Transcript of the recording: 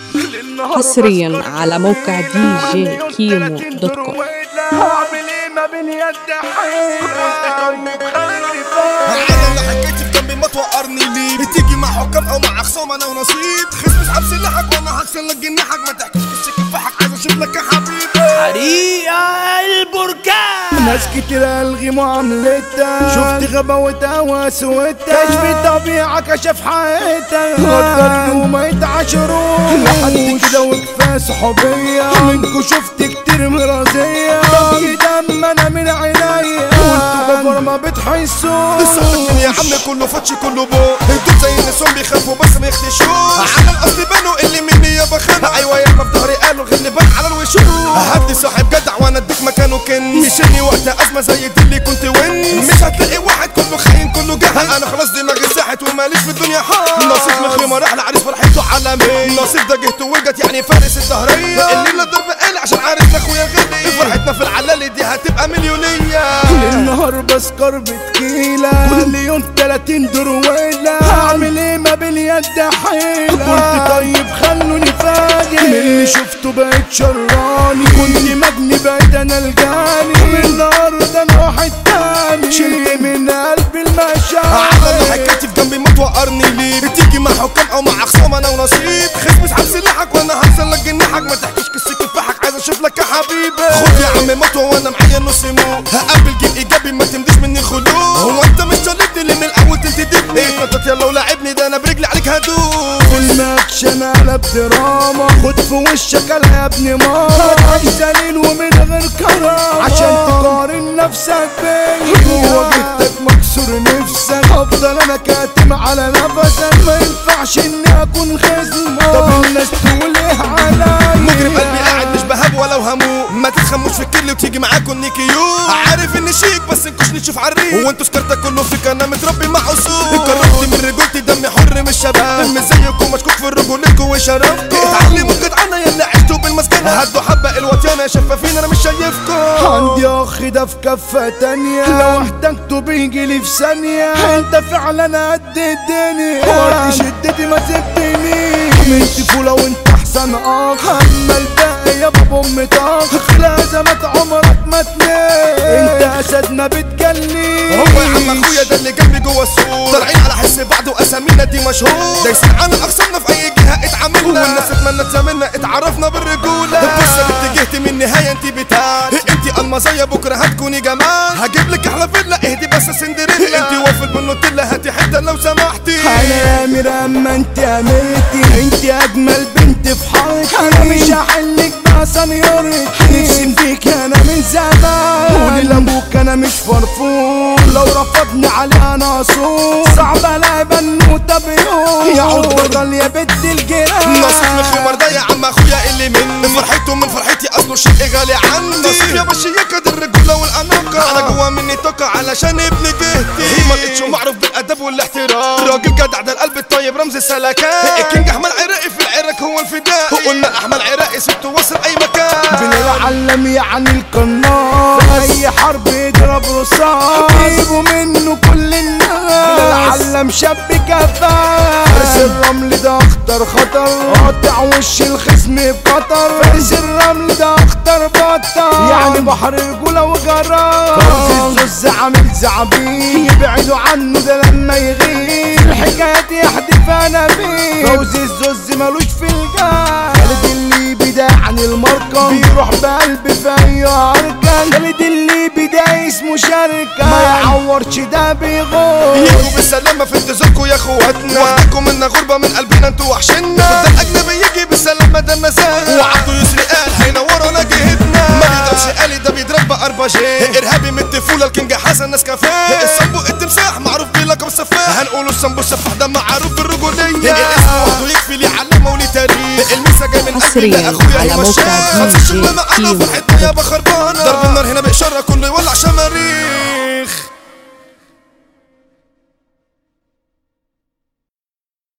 حصريا على موقع دي جي كيمو دوت كوم هعمل ايه ما بين يد انا اللي حكيت في جنبي ما توقرني ليه بتيجي مع حكام او مع خصوم انا ونصيب خصم اسحب سلاحك وانا هكسر لك جناحك ما تحكيش قصتك فحك عايز اشوف لك يا حبيبي حريقة البركان ناس كتير الغي معاملتها شفت غباوتها وسوتها كشف طبيعة كشف حياتها غدرت وما يتعاشروش لحد كده وكفاية صحوبية منكو شفت كتير مرازية طب دم انا من عينيا وانتو كفر ما بتحسوش الصحبة يا عم كله فتش كله بو انتوا زي النسوان بيخافوا بس ما يختشوش على الاصل بانوا اللي مني يا بخانة ايوه يا في ظهري قالوا غلبان على الوشوش هدي صاحب جدع وانا اديك مكانه كن مشيني وقت ازمه زي دي اللي كنت وين مش هتلاقي واحد كله خاين كله جهل انا خلاص دماغي ساحت وماليش في الدنيا حال نصيب مخيمه راح لعريس فرحته عالمي نصيب ده جهته وجت يعني فارس الدهريه الليله ضرب قال عشان عارف اخويا غالي فرحتنا في العلالي دي هتبقى مليونيه النهار بسكر بتكيلة كل يوم 30 دور ويلة هعمل ايه ما باليد حيلة قلت طيب خلوني فاجئ من اللي شفته بقيت شراني كنت مجني بقيت انا الجاني من النهارده انا واحد تاني شلت من قلبي على اللي المشاعر حكيتي في جنبي ما توقرني ليه بتيجي مع حكام او مع خصوم انا ونصيب خصم اسحب سلاحك وانا هكسر لك جناحك ما تحكيش قصتك كفاحك عايز اشوف لك يا حبيبي خد يا عم مطوه وانا معايا نص مو هقابل جيل ايجابي ما تمديش مني خلود هو انت مش طالبني ليه من الاول تنتدبني اتنطط يلا ولعبني ده انا برجلي عليك هدوس فيلم اكشن قلب دراما خد في وشك انا يا ابني ماما عايش دليل ومن غير كرامة عشان تقارن نفسك بيا جوا جدك مكسور نفسك افضل انا كاتم على نفسك ما ينفعش اني اكون خصمك طب الناس تقول ايه عليا مجرم قلبي قاعد مش بهاب ولا وهموم ما تتخموش في الكل وتيجي معاكم نيكيو عارف اني شيك بس انكوش نشوف عريق وانتوا سكرتك كله فيك انا متربي مع اصول قربت من رجولتي دمي حر مش شباب مش زيكم مشكوك في رجولتكم وشرفكم اتعلموا جدعانه يلا عشتوا بالمسكنه هدوا حبه الوطيانه شفافين انا مش شايفكم عندي اخ ده في كفة تانية لو احتجته بيجي لي في ثانية انت فعلا قد الدنيا وقت شدتي ما سبتنيش من طفولة وانت احسن اخ اما الباقي يا بابا ام طاخ لازمك عمرك ما تنام انت اسد ما بتجليش هو يا عم اخويا ده اللي جنبي جوه السوق طالعين على حس بعض واسامينا دي مشهور دايسين على اقسامنا في اي جهه اتعاملنا والناس اتمنى تساملنا اتعرفنا بالرجوله بص اتجهت من النهايه انت بتاع انت المزايا بكره هتكوني جمال هجيب لك احلى فيلا اهدي بس سندريلا انت وافل بالنوتيلا هاتي حته لو سمحتي انا امير اما انت اميرتي انت اجمل بنت في حياتي انا مش هحلك بقى سنيورتي نفسي فيك انا من زمان قولي لابوك انا مش فرفور لو رفضني عليه انا اصول صعب الاقي بنوته بيوم يا عود يا بنت الجيران نصيب الخمر ده يا عم اخويا اللي مني فرحته من فرحتي اصله شيء غالي عندي نصيب يا بشيكة دي الرجولة والاناقة انا جوا مني طاقة علشان ابن جهتي ما لقيتش معروف بالادب والاحترام راجل جدع ده القلب الطيب رمز السلكان الكينج احمد عراقي في العراق هو الفدائي وقلنا احمد عراقي سبته وصل اي مكان بنتعلم يعني القناص اي حرب يضرب رصاص جيبوا منه كل الناس بنتعلم شاب كفاء فارس الرمل ده اخطر خطر قاطع وش الخصم بقطر فارس الرمل ده اخطر بطل يعني بحر رجولة وجرار فوز الزوز عامل زعبين يبعدوا عنه ده لما يغيب الحكايات يحدف انا بيه فوز الزوز ملوش في الجاه خالد الليبي ده عن المركب بيروح بقلب في اي اركان خالد الليبي ده اسمه شركة ما يعورش ده بيغور يجوا بالسلامة في انتظاركم يا اخواتنا واخدكم منا غربة من قلبنا انتوا وحشنا ده الاجنبي يجي بالسلامة ده مزاج وعبده يسري قال هينورنا جهتنا ما بيضربش قالي ده بيضرب بأربع جيه ارهابي من الطفولة الكينج حسن ناس كافيه الصنبو التمساح معروف بلقب السفاح هنقوله الصنبو السفاح ده معروف بالرجولية الاسم وحده يكفي ليه علامة وليه تاريخ المسا جاي من قلبي حصرياً ده اخويا على هو موقع الشيخ دي خمس جي شغلة معانا كيمو فرحتنا يا بخربان